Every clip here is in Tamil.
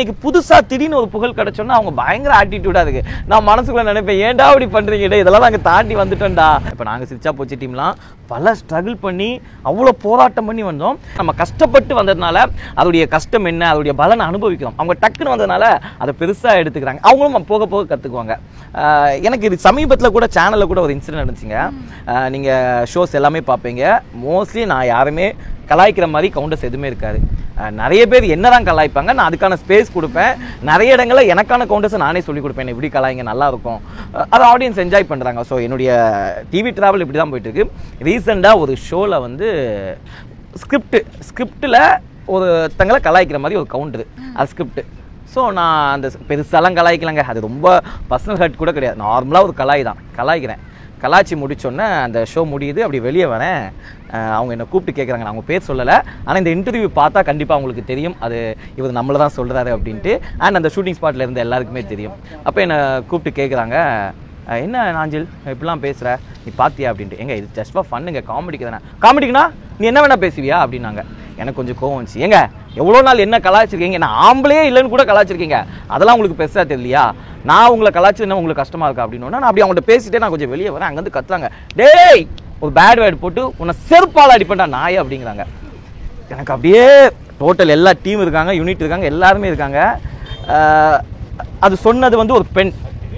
இன்னைக்கு புதுசா திடீர்னு ஒரு புகழ் கிடைச்சோன்னா அவங்க பயங்கர ஆட்டிடியூடா இருக்கு நான் மனசுக்குள்ள நினைப்பேன் ஏன்டா இப்படி பண்றீங்க டேய், இதெல்லாம் நாங்க தாண்டி வந்துட்டோம்டா இப்போ நாங்க சிரிச்சா போச்சு டீம்லாம் பல ஸ்ட்ரகிள் பண்ணி அவ்வளோ போராட்டம் பண்ணி வந்தோம் நம்ம கஷ்டப்பட்டு வந்ததுனால அதோடைய கஷ்டம் என்ன அதோடைய பலனை அனுபவிக்கிறோம் அவங்க டக்குன்னு வந்ததுனால அதை பெருசா எடுத்துக்கிறாங்க அவங்களும் போக போக கத்துக்குவாங்க ஆஹ் எனக்கு இது சமீபத்தில் கூட சேனல்ல கூட ஒரு இன்சிடென்ட் நடந்துச்சுங்க ஆஹ் நீங்க ஷோஸ் எல்லாமே பார்ப்பீங்க மோஸ்ட்லி நான் யாருமே கலாய்க்கிற மாதிரி கவுண்டர்ஸ் எதுவுமே இருக்காது அஹ் நிறைய பேர் என்னதான் கலாய்ப்பாங்க நான் அதுக்கான ஸ்பேஸ் கொடுப்பேன் நிறைய இடங்கள்ல எனக்கான கவுண்டர்ஸை நானே சொல்லி கொடுப்பேன் "என்ன இப்படி கலாய்ங்க நல்லா இருக்கும் அஹ் அது ஆடியன்ஸ் என்ஜாய் பண்றாங்க ஸோ என்னுடைய டிவி டிராவல் இப்படி தான் போயிட்டு இருக்கு ரீசெண்டாக ஒரு ஷோவில் வந்து ஸ்கிரிப்ட் ஸ்கிரிப்டில் ஒருத்தங்களை கலாய்க்கிற மாதிரி ஒரு கவுண்டர் அது ஸ்கிரிப்ட் ஸோ நான் அந்த பெருசாலாம் கலாய்க்கலங்க அது ரொம்ப பர்சனல் ஹர்ட் கூட கிடையாது நார்மலாக ஒரு கலாய் தான் கலாய்க்கிறேன் கலாச்சி முடிச்சோன்னே அந்த ஷோ முடியுது அப்படி வெளியே வரேன் அஹ் அவங்க என்னை கூப்பிட்டு கேட்குறாங்க நான் அவங்க பேர் சொல்லலை ஆனால் இந்த இன்டர்வியூ பார்த்தா கண்டிப்பாக அவங்களுக்கு தெரியும் அது இவர் நம்மளை தான் சொல்கிறாரு அப்படின்ட்டு அண்ட் அந்த ஷூட்டிங் ஸ்பாட்டில் இருந்த எல்லாருக்குமே தெரியும் அப்போ என்னை கூப்பிட்டு கேட்குறாங்க அஹ் என்ன நாஞ்சில் இப்படிலாம் பேசுகிற நீ பாத்தியா அப்படின்ட்டு எங்க இது ஜஸ்ட் ஃபார் ஃபன்னுங்க காமெடிக்கு தானே காமெடிக்குனா நீ என்ன வேணா பேசுவியா அப்படின்னாங்க எனக்கு கொஞ்சம் கோவம் வந்துச்சு ஏங்க எவ்வளோ நாள் என்ன கலாய்ச்சிருக்கீங்க நான் ஆம்பளையே இல்லைன்னு கூட கலாய்ச்சிருக்கீங்க அதெல்லாம் உங்களுக்கு பெருசாக தெரியலையா நான் உங்களை கலாய்ச்சது உங்களுக்கு கஷ்டமா இருக்கா அப்படின்னு நான் அப்படி அவங்கள்ட்ட பேசிட்டே நான் கொஞ்சம் வெளியே வரேன் அங்கேருந்து கத்துறாங்க டேய் ஒரு பேட் வேர்டு போட்டு உன்னை செருப்பால் அடிப்பேன்டா நாய் அப்படிங்கிறாங்க எனக்கு அப்படியே டோட்டல் எல்லா டீம் இருக்காங்க யூனிட் இருக்காங்க எல்லாருமே இருக்காங்க அஹ் அது சொன்னது வந்து ஒரு பெண்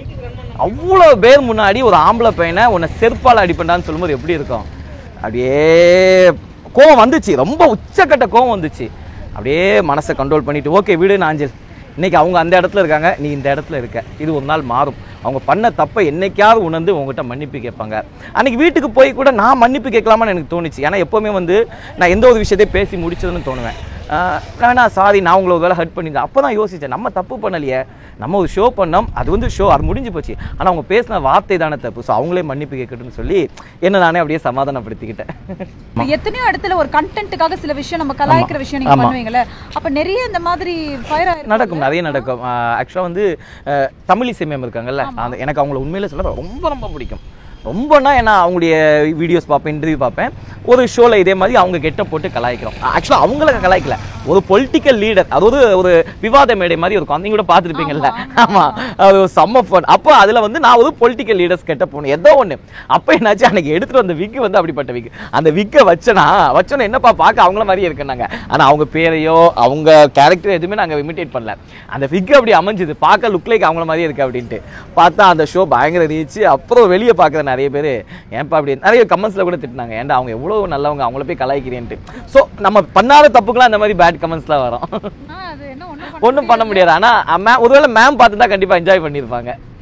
அவ்வளோ பேர் முன்னாடி ஒரு ஆம்பளை பையனை உன்னை செருப்பால் அடிப்பேன்டான்னு சொல்லும்போது எப்படி இருக்கும் அப்படியே கோவம் வந்துச்சு ரொம்ப உச்சக்கட்ட கோவம் வந்துச்சு அப்படியே மனசை கண்ட்ரோல் பண்ணிட்டு ஓகே வீடு நாஞ்சல் இன்னைக்கு அவங்க அந்த இடத்துல இருக்காங்க நீ இந்த இடத்துல இருக்க இது ஒரு நாள் மாறும் அவங்க பண்ண தப்பை என்னைக்காவது உணர்ந்து உங்ககிட்ட மன்னிப்பு கேட்பாங்க அன்னைக்கு வீட்டுக்கு போய் கூட நான் மன்னிப்பு கேட்கலாமான்னு எனக்கு தோணுச்சு ஏன்னா எப்போவுமே வந்து நான் எந்த ஒரு விஷயத்தையும் பேசி முடிச்சதுன்னு தோணுவேன் ஆஹ் வேணா சாரி நான் உங்களை ஒரு வேலை ஹர்ட் பண்ணியிருந்தேன் அப்போ தான் யோசித்தேன் நம்ம தப்பு பண்ணலையே நம்ம ஒரு ஷோ பண்ணோம் அது வந்து ஷோ அது முடிஞ்சு போச்சு ஆனால் அவங்க பேசின வார்த்தை தானே தப்பு ஸோ அவங்களே மன்னிப்பு கேட்கட்டும்னு சொல்லி என்ன நானே அப்படியே சமாதானப்படுத்திக்கிட்டேன் இப்ப எத்தனையோ இடத்துல ஒரு கண்டென்ட்டுக்காக சில விஷயம் நம்ம கலாய்க்கிற விஷயம் நீங்க ஆமா. பண்ணுவீங்கல்ல அப்ப நிறைய இந்த மாதிரி ஃபயர் நடக்கும் நிறைய நடக்கும் ஆக்சுவலாக வந்து அஹ், தமிழ் இசை மேம் இருக்காங்கல்ல அந்த எனக்கு அவங்கள உண்மையில சொல்ல ரொம்ப ரொம்ப பிடிக்கும் ரொம்பனா ஏன்னா அவங்களுடைய வீடியோஸ் பார்ப்பேன் இன்டர்வியூ பார்ப்பேன் ஒரு ஷோவில் இதே மாதிரி அவங்க கெட்ட போட்டு கலாய்க்கிறோம் ஆக்சுவலாக அவங்கள கலாய்க்கல ஒரு பொலிட்டிக்கல் லீடர் அதாவது ஒரு விவாத மேடை மாதிரி இருக்கும் நீங்க கூட பார்த்துருப்பீங்கல்ல ஆமா அது ஒரு செம்ம ஃபன் அப்போ அதுல வந்து நான் ஒரு பொலிட்டிக்கல் லீடர்ஸ் கெட்ட போனேன் ஏதோ ஒண்ணு அப்போ என்னாச்சு அன்னைக்கு எடுத்துட்டு வந்த விக்கு வந்து அப்படிப்பட்ட விக்கு அந்த விக்கை வச்சனா வச்சோன்னே என்னப்பா பார்க்க அவங்கள மாதிரியே இருக்குன்னாங்க ஆனா அவங்க பேரையோ அவங்க கேரக்டர் எதுவுமே நாங்க இமிட்டேட் பண்ணல அந்த விக்கு அப்படி அமைஞ்சது பார்க்க லுக் லைக் அவங்கள மாதிரியே இருக்கு அப்படின்ட்டு பார்த்தா அந்த ஷோ பயங்கர ரீச் அப்புறம் வெளியே பார்க்குற நிறைய பேர் ஏன்ப்பா அப்படி நிறைய கமெண்ட்ஸ்ல கூட திட்டினாங்க ஏன்டா அவங்க எவ்வளவு நல்லவங்க அவங்கள போய் கலாய்க்கிறேன்ட்டு ஸோ நம்ம பண்ணாத தப்புக்கெல்லாம் இந்த மாதிரி பேட் கமெண்ட்ஸ்லாம் வரும் அது என்ன ஒண்ணும் ஒன்றும் பண்ண முடியாது ஆனா மேம் ஒருவேளை மேம் பார்த்துட்டா கண்டிப்பா என்ஜாய் பண்ணியிருப்பாங்க